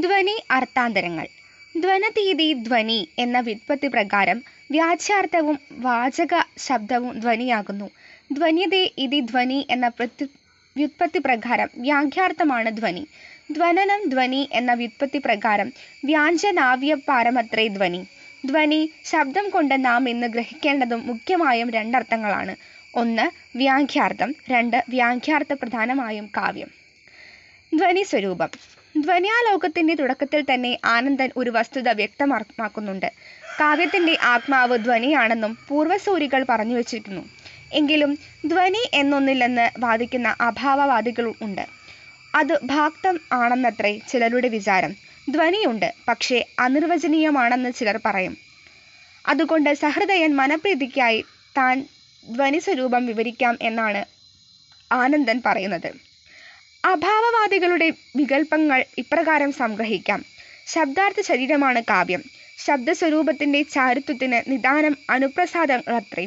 ധ്വനി അർത്ഥാന്തരങ്ങൾ ധ്വനതീതി ധ്വനി എന്ന വ്യുത്പത്തി പ്രകാരം വാച്യാർത്ഥവും വാചക ശബ്ദവും ധ്വനിയാകുന്നു ധ്വന്യതേ ഇതി ധ്വനി എന്ന പ്രത്യു വ്യുത്പത്തി പ്രകാരം വ്യാഖ്യാർത്ഥമാണ് ധ്വനി ധ്വനനം ധ്വനി എന്ന വ്യുത്പത്തി പ്രകാരം വ്യാഞ്ജനാവ്യ പാരമത്രേ ധ്വനി ധ്വനി ശബ്ദം കൊണ്ട് നാം ഇന്ന് ഗ്രഹിക്കേണ്ടതും മുഖ്യമായും രണ്ടർത്ഥങ്ങളാണ് ഒന്ന് വ്യാഖ്യാർത്ഥം രണ്ട് വ്യാഖ്യാർത്ഥ പ്രധാനമായും കാവ്യം ധ്വനി സ്വരൂപം ധ്വന്യാലോകത്തിന്റെ തുടക്കത്തിൽ തന്നെ ആനന്ദൻ ഒരു വസ്തുത വ്യക്തമാക്കുന്നുണ്ട് കാവ്യത്തിന്റെ ആത്മാവ് ധ്വനിയാണെന്നും പൂർവസൂരികൾ പറഞ്ഞു വച്ചിരിക്കുന്നു എങ്കിലും ധ്വനി എന്നൊന്നില്ലെന്ന് വാദിക്കുന്ന അഭാവവാദികൾ ഉണ്ട് അത് ഭാക്തം ആണെന്നത്രേ ചിലരുടെ വിചാരം ധ്വനിയുണ്ട് പക്ഷേ അനിർവചനീയമാണെന്ന് ചിലർ പറയും അതുകൊണ്ട് സഹൃദയൻ മനപ്രീതിക്കായി താൻ ധ്വനി സ്വരൂപം വിവരിക്കാം എന്നാണ് ആനന്ദൻ പറയുന്നത് അഭാവവാദികളുടെ വികല്പങ്ങൾ ഇപ്രകാരം സംഗ്രഹിക്കാം ശബ്ദാർത്ഥ ശരീരമാണ് കാവ്യം ശബ്ദസ്വരൂപത്തിന്റെ ചാരുത്വത്തിന് നിദാനം അനുപ്രസാദങ്ങളത്രേ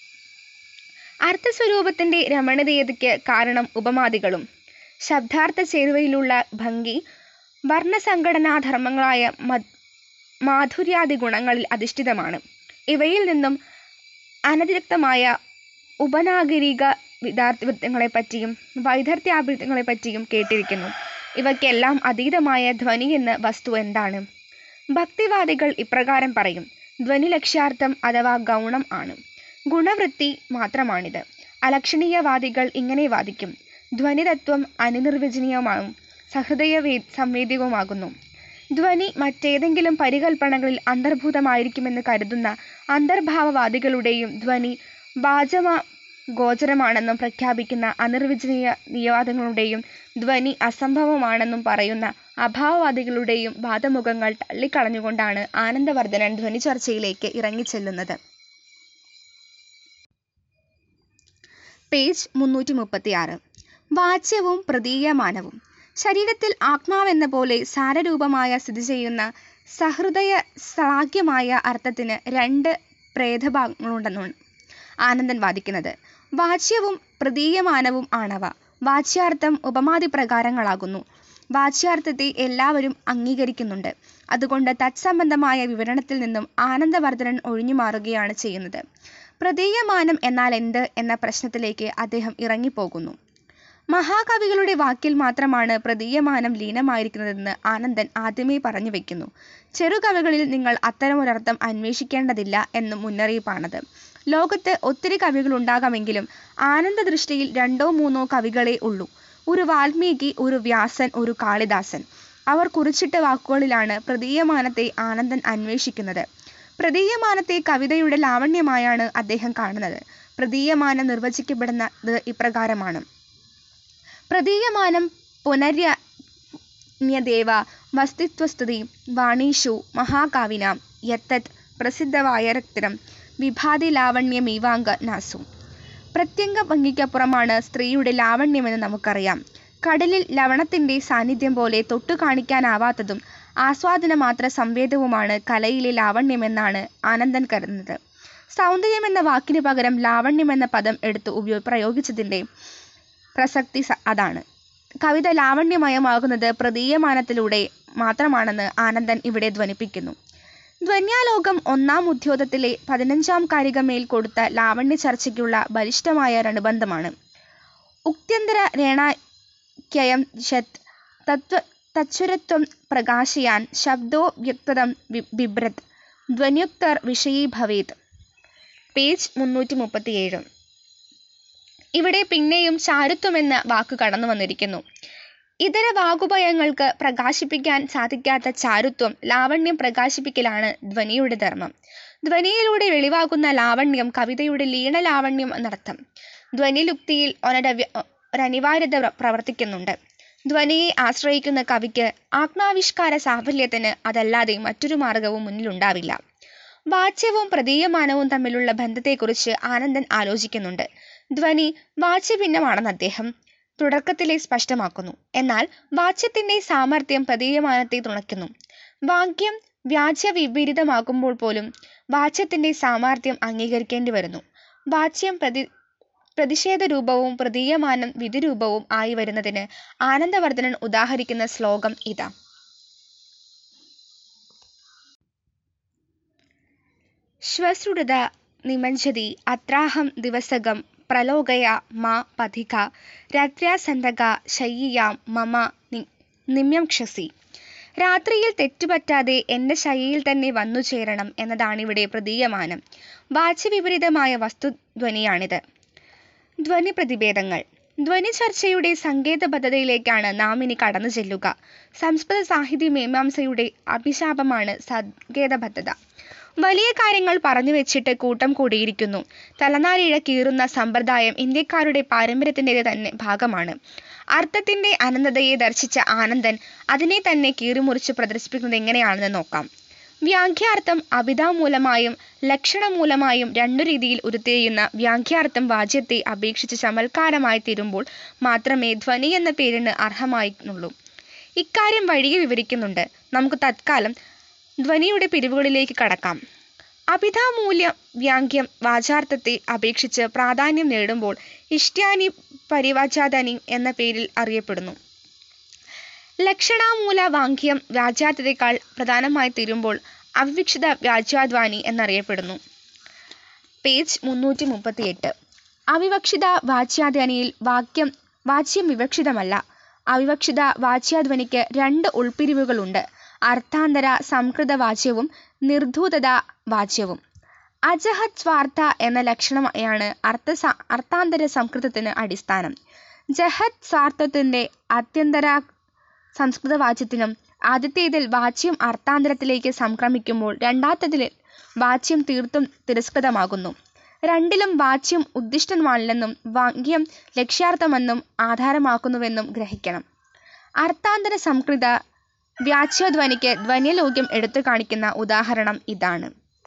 അർത്ഥസ്വരൂപത്തിന്റെ രമണീയതയ്ക്ക് കാരണം ഉപമാദികളും ശബ്ദാർത്ഥ ചേരുവയിലുള്ള ഭംഗി വർണ്ണസംഘടനാധർമ്മങ്ങളായ മാധുര്യാദി ഗുണങ്ങളിൽ അധിഷ്ഠിതമാണ് ഇവയിൽ നിന്നും അനതിരിക്തമായ ഉപനാഗരിക വിദാർത്ഥിത്വങ്ങളെപ്പറ്റിയും വൈദഗ്ധ്യാഭിവൃത്തികളെപ്പറ്റിയും കേട്ടിരിക്കുന്നു ഇവയ്ക്കെല്ലാം അതീതമായ ധ്വനി എന്ന വസ്തു എന്താണ് ഭക്തിവാദികൾ ഇപ്രകാരം പറയും ധ്വനി ലക്ഷ്യാർത്ഥം അഥവാ ഗൗണം ആണ് ഗുണവൃത്തി മാത്രമാണിത് അലക്ഷണീയവാദികൾ ഇങ്ങനെ വാദിക്കും ധ്വനിതത്വം അനിർവചനീയമാവും സഹൃദയ സംവേദ്യവുമാകുന്നു ധ്വനി മറ്റേതെങ്കിലും പരികൽപ്പനകളിൽ അന്തർഭൂതമായിരിക്കുമെന്ന് കരുതുന്ന അന്തർഭാവവാദികളുടെയും ധ്വനി വാചമ ഗോചരമാണെന്നും പ്രഖ്യാപിക്കുന്ന അനിർവചനീയ നിവാദങ്ങളുടെയും ധ്വനി അസംഭവമാണെന്നും പറയുന്ന അഭാവവാദികളുടെയും വാദമുഖങ്ങൾ തള്ളിക്കളഞ്ഞുകൊണ്ടാണ് ആനന്ദവർദ്ധനൻ ധ്വനി ചർച്ചയിലേക്ക് ഇറങ്ങിച്ചെല്ലുന്നത് പേജ് മുന്നൂറ്റി മുപ്പത്തിയാറ് വാച്യവും പ്രതീയമാനവും ശരീരത്തിൽ ആത്മാവെന്ന പോലെ സാരരൂപമായ സ്ഥിതി ചെയ്യുന്ന സഹൃദയ ശ്ലാഘ്യമായ അർത്ഥത്തിന് രണ്ട് പ്രേതഭാഗങ്ങളുണ്ടെന്നാണ് ആനന്ദൻ വാദിക്കുന്നത് വാച്യവും പ്രതീയമാനവും ആണവ വാച്യാർത്ഥം ഉപമാതി പ്രകാരങ്ങളാകുന്നു വാച്യാർത്ഥത്തെ എല്ലാവരും അംഗീകരിക്കുന്നുണ്ട് അതുകൊണ്ട് തത്സംബന്ധമായ വിവരണത്തിൽ നിന്നും ആനന്ദവർദ്ധനൻ ഒഴിഞ്ഞു മാറുകയാണ് ചെയ്യുന്നത് പ്രതീയമാനം എന്നാൽ എന്ത് എന്ന പ്രശ്നത്തിലേക്ക് അദ്ദേഹം ഇറങ്ങിപ്പോകുന്നു മഹാകവികളുടെ വാക്കിൽ മാത്രമാണ് പ്രതീയമാനം ലീനമായിരിക്കുന്നതെന്ന് ആനന്ദൻ ആദ്യമേ പറഞ്ഞു വെക്കുന്നു ചെറുകവികളിൽ നിങ്ങൾ അത്തരമൊരർത്ഥം അന്വേഷിക്കേണ്ടതില്ല എന്നും മുന്നറിയിപ്പാണത് ലോകത്ത് ഒത്തിരി കവികളുണ്ടാകാമെങ്കിലും ആനന്ദദൃഷ്ടിയിൽ രണ്ടോ മൂന്നോ കവികളേ ഉള്ളൂ ഒരു വാൽമീകി ഒരു വ്യാസൻ ഒരു കാളിദാസൻ അവർ കുറിച്ചിട്ട വാക്കുകളിലാണ് പ്രതീയമാനത്തെ ആനന്ദൻ അന്വേഷിക്കുന്നത് പ്രതീയമാനത്തെ കവിതയുടെ ലാവണ്യമായാണ് അദ്ദേഹം കാണുന്നത് പ്രതീയമാനം നിർവചിക്കപ്പെടുന്നത് ഇപ്രകാരമാണ് പ്രതീയമാനം പുനര്യന്യദേവ വസ്തിത്വസ്തുതി വാണീഷു മഹാകാവിനാം യത്തത് പ്രസിദ്ധവായരക്തരം വിഭാതി ലാവണ്യമീവാംഗ നാസു പ്രത്യംഗ ഭംഗിക്കപ്പുറമാണ് സ്ത്രീയുടെ ലാവണ്യമെന്ന് നമുക്കറിയാം കടലിൽ ലവണത്തിന്റെ സാന്നിധ്യം പോലെ തൊട്ടു കാണിക്കാനാവാത്തതും ആസ്വാദനമാത്ര സംവേദവുമാണ് കലയിലെ ലാവണ്യമെന്നാണ് ആനന്ദൻ കരുതുന്നത് സൗന്ദര്യം എന്ന വാക്കിന് പകരം ലാവണ്യം എന്ന പദം എടുത്ത് ഉപയോ പ്രയോഗിച്ചതിൻ്റെ പ്രസക്തി അതാണ് കവിത ലാവണ്യമയമാകുന്നത് പ്രതീയമാനത്തിലൂടെ മാത്രമാണെന്ന് ആനന്ദൻ ഇവിടെ ധ്വനിപ്പിക്കുന്നു ധ്വന്യാലോകം ഒന്നാം ഉദ്യോതത്തിലെ പതിനഞ്ചാം കാരികമേൽ കൊടുത്ത ലാവണ്യ ചർച്ചയ്ക്കുള്ള ബലിഷ്ഠമായ അനുബന്ധമാണ് ഉക്ത്യന്തര രേണാക്യയം ഷത് തത്വ തച്ചുരത്വം പ്രകാശയാൻ ശബ്ദോ വ്യക്തതം ബിഭ്രത് ധ്വന്യുക്തർ വിഷയീ ഭവേത് പേജ് മുന്നൂറ്റി മുപ്പത്തിയേഴ് ഇവിടെ പിന്നെയും ചാരുത്വം എന്ന വാക്ക് കടന്നു വന്നിരിക്കുന്നു ഇതര വാഗുഭയങ്ങൾക്ക് പ്രകാശിപ്പിക്കാൻ സാധിക്കാത്ത ചാരുത്വം ലാവണ്യം പ്രകാശിപ്പിക്കലാണ് ധ്വനിയുടെ ധർമ്മം ധ്വനിയിലൂടെ വെളിവാകുന്ന ലാവണ്യം കവിതയുടെ ലീണലാവണ്യം എന്നർത്ഥം ധ്വനിലുക്തിയിൽ ഒരവ്യ ഒരനിവാര്യത പ്രവർത്തിക്കുന്നുണ്ട് ധ്വനിയെ ആശ്രയിക്കുന്ന കവിക്ക് ആത്മാവിഷ്കാര സാഫല്യത്തിന് അതല്ലാതെ മറ്റൊരു മാർഗവും മുന്നിലുണ്ടാവില്ല വാച്യവും പ്രതീയമാനവും തമ്മിലുള്ള ബന്ധത്തെക്കുറിച്ച് ആനന്ദൻ ആലോചിക്കുന്നുണ്ട് ധ്വനി വാച്യഭിന്നമാണെന്ന് അദ്ദേഹം തുടക്കത്തിലെ സ്പഷ്ടമാക്കുന്നു എന്നാൽ വാച്യത്തിന്റെ സാമർഥ്യം പ്രതീയമാനത്തെ തുണയ്ക്കുന്നു വാക്യം വ്യാജ്യ വിപരീതമാകുമ്പോൾ പോലും വാച്യത്തിന്റെ സാമർഥ്യം അംഗീകരിക്കേണ്ടി വരുന്നു വാച്യം പ്രതി പ്രതിഷേധ രൂപവും പ്രതീയമാനം വിധിരൂപവും ആയി വരുന്നതിന് ആനന്ദവർദ്ധനൻ ഉദാഹരിക്കുന്ന ശ്ലോകം ഇതാ ശ്വശ്രുത നിമജ്ജതി അത്രാഹം ദിവസകം പ്രലോകയ മാ പഥിക രാത്ര്യാസന്തക ശയ്യയാം മമ നിമ്യംക്ഷസി രാത്രിയിൽ തെറ്റുപറ്റാതെ എൻ്റെ ശയ്യയിൽ തന്നെ വന്നു ചേരണം എന്നതാണിവിടെ പ്രതീയമാനം വാച്യവിപരീതമായ വസ്തുധ്വനിയാണിത് ധ്വനി പ്രതിഭേദങ്ങൾ ധ്വനി ചർച്ചയുടെ സങ്കേതബദ്ധതയിലേക്കാണ് നാം ഇനി കടന്നു ചെല്ലുക സംസ്കൃത സാഹിത്യ മീമാംസയുടെ അഭിശാപമാണ് സങ്കേതബദ്ധത വലിയ കാര്യങ്ങൾ പറഞ്ഞു വെച്ചിട്ട് കൂട്ടം കൂടിയിരിക്കുന്നു തലനാരിഴ കീറുന്ന സമ്പ്രദായം ഇന്ത്യക്കാരുടെ പാരമ്പര്യത്തിൻ്റെ തന്നെ ഭാഗമാണ് അർത്ഥത്തിന്റെ അനന്തതയെ ദർശിച്ച ആനന്ദൻ അതിനെ തന്നെ കീറിമുറിച്ച് പ്രദർശിപ്പിക്കുന്നത് എങ്ങനെയാണെന്ന് നോക്കാം വ്യാഖ്യാർത്ഥം അഭിതാമൂലമായും ലക്ഷണമൂലമായും രണ്ടു രീതിയിൽ ഉരുത്തിരിയുന്ന വ്യാഖ്യാർത്ഥം വാച്യത്തെ അപേക്ഷിച്ച് ചമൽക്കാരമായി തീരുമ്പോൾ മാത്രമേ ധ്വനി എന്ന പേരിന് അർഹമായിരുന്നുള്ളൂ ഇക്കാര്യം വഴിയെ വിവരിക്കുന്നുണ്ട് നമുക്ക് തത്കാലം ധ്വനിയുടെ പിരിവുകളിലേക്ക് കടക്കാം അഭിതാമൂല്യ വ്യാങ്ക്യം വാചാർത്ഥത്തെ അപേക്ഷിച്ച് പ്രാധാന്യം നേടുമ്പോൾ ഇഷ്ട്യാനി പരിവാചാദനി എന്ന പേരിൽ അറിയപ്പെടുന്നു ലക്ഷണാമൂല വാങ്ക്യം വ്യാജാർത്ഥത്തെക്കാൾ പ്രധാനമായി തീരുമ്പോൾ അവിവക്ഷിത വ്യാജാധ്വാനി എന്നറിയപ്പെടുന്നു പേജ് മുന്നൂറ്റി മുപ്പത്തിയെട്ട് അവിവക്ഷിത വാച്യാധ്വനിയിൽ വാക്യം വാച്യം വിവക്ഷിതമല്ല അവിവക്ഷിത വാച്യാധ്വനിക്ക് രണ്ട് ഉൾപ്പിരിവുകളുണ്ട് അർത്ഥാന്തര സംകൃത വാച്യവും നിർധൂതത വാച്യവും അജഹത് സ്വാർത്ഥ എന്ന ലക്ഷണമാണ് അർത്ഥ അർത്ഥാന്തര സംസ്കൃതത്തിന് അടിസ്ഥാനം ജഹത് സ്വാർത്ഥത്തിന്റെ അത്യന്തര സംസ്കൃത വാച്യത്തിനും ആദ്യത്തേതിൽ വാച്യം അർത്ഥാന്തരത്തിലേക്ക് സംക്രമിക്കുമ്പോൾ രണ്ടാമത്തേതിൽ വാച്യം തീർത്തും തിരസ്കൃതമാകുന്നു രണ്ടിലും വാച്യം ഉദ്ദിഷ്ടമല്ലെന്നും വാക്യം ലക്ഷ്യാർത്ഥമെന്നും ആധാരമാക്കുന്നുവെന്നും ഗ്രഹിക്കണം അർത്ഥാന്തര സംസ്കൃത വ്യാച്യധ്വനിക്ക് ധ്വനിലോക്യം എടുത്തു കാണിക്കുന്ന ഉദാഹരണം ഇതാണ്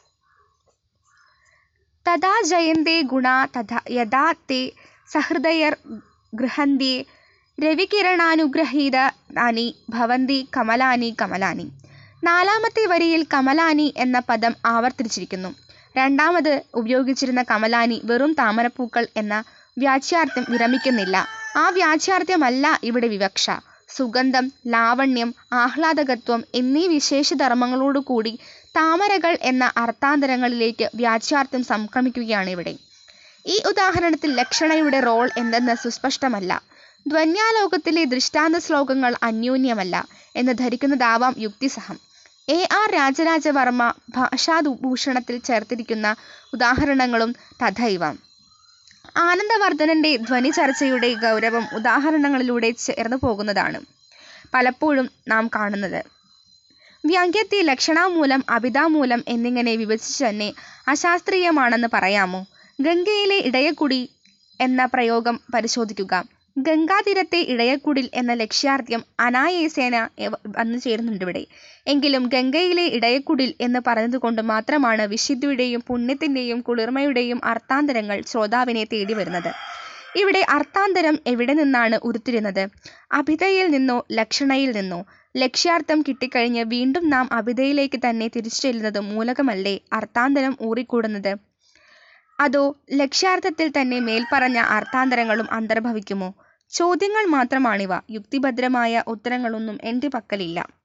തഥാ ജയന്തേ ഗുണ തഥാ യഥാ തേ സഹൃദയർ ഗൃഹന്ത്യേ രവികിരണാനുഗ്രഹീതാനി ഭവന്തി കമലാനി കമലാനി നാലാമത്തെ വരിയിൽ കമലാനി എന്ന പദം ആവർത്തിച്ചിരിക്കുന്നു രണ്ടാമത് ഉപയോഗിച്ചിരുന്ന കമലാനി വെറും താമരപ്പൂക്കൾ എന്ന വ്യാച്യാർത്ഥം വിരമിക്കുന്നില്ല ആ വ്യാച്യാർത്ഥ്യമല്ല ഇവിടെ വിവക്ഷ സുഗന്ധം ലാവണ്യം ആഹ്ലാദകത്വം എന്നീ വിശേഷധർമ്മങ്ങളോടുകൂടി താമരകൾ എന്ന അർത്ഥാന്തരങ്ങളിലേക്ക് വ്യാച്യാർത്ഥം സംക്രമിക്കുകയാണ് ഇവിടെ ഈ ഉദാഹരണത്തിൽ ലക്ഷണയുടെ റോൾ എന്തെന്ന് സുസ്പഷ്ടമല്ല ധ്വന്യാലോകത്തിലെ ദൃഷ്ടാന്ത ശ്ലോകങ്ങൾ അന്യോന്യമല്ല എന്ന് ധരിക്കുന്നതാവാം യുക്തിസഹം എ ആർ രാജരാജവർമ്മ ഭാഷാഭൂഷണത്തിൽ ചേർത്തിരിക്കുന്ന ഉദാഹരണങ്ങളും തഥൈവ ആനന്ദവർദ്ധനന്റെ ധ്വനി ചർച്ചയുടെ ഗൗരവം ഉദാഹരണങ്ങളിലൂടെ ചേർന്നു പോകുന്നതാണ് പലപ്പോഴും നാം കാണുന്നത് വ്യാങ്ക്യത്തെ ലക്ഷണാമൂലം അഭിതാമൂലം എന്നിങ്ങനെ വിഭജിച്ച് തന്നെ അശാസ്ത്രീയമാണെന്ന് പറയാമോ ഗംഗയിലെ ഇടയക്കുടി എന്ന പ്രയോഗം പരിശോധിക്കുക ഗംഗാതീരത്തെ ഇടയക്കുടിൽ എന്ന ലക്ഷ്യാർത്ഥ്യം അനായേസേന വന്നു ചേരുന്നുണ്ട് ഇവിടെ എങ്കിലും ഗംഗയിലെ ഇടയക്കുടിൽ എന്ന് പറഞ്ഞതുകൊണ്ട് മാത്രമാണ് വിശുദ്ധിയുടെയും പുണ്യത്തിന്റെയും കുളിർമയുടെയും അർത്ഥാന്തരങ്ങൾ ശ്രോതാവിനെ തേടി വരുന്നത് ഇവിടെ അർത്ഥാന്തരം എവിടെ നിന്നാണ് ഉരുത്തിരുന്നത് അഭിതയിൽ നിന്നോ ലക്ഷണയിൽ നിന്നോ ലക്ഷ്യാർത്ഥം കിട്ടിക്കഴിഞ്ഞ് വീണ്ടും നാം അഭിതയിലേക്ക് തന്നെ തിരിച്ചു ചെല്ലുന്നത് മൂലകമല്ലേ അർത്ഥാന്തരം ഊറിക്കൂടുന്നത് അതോ ലക്ഷ്യാർത്ഥത്തിൽ തന്നെ മേൽപ്പറഞ്ഞ അർത്ഥാന്തരങ്ങളും അന്തർഭവിക്കുമോ ചോദ്യങ്ങൾ മാത്രമാണിവ യുക്തിഭദ്രമായ ഉത്തരങ്ങളൊന്നും എൻ്റെ പക്കലില്ല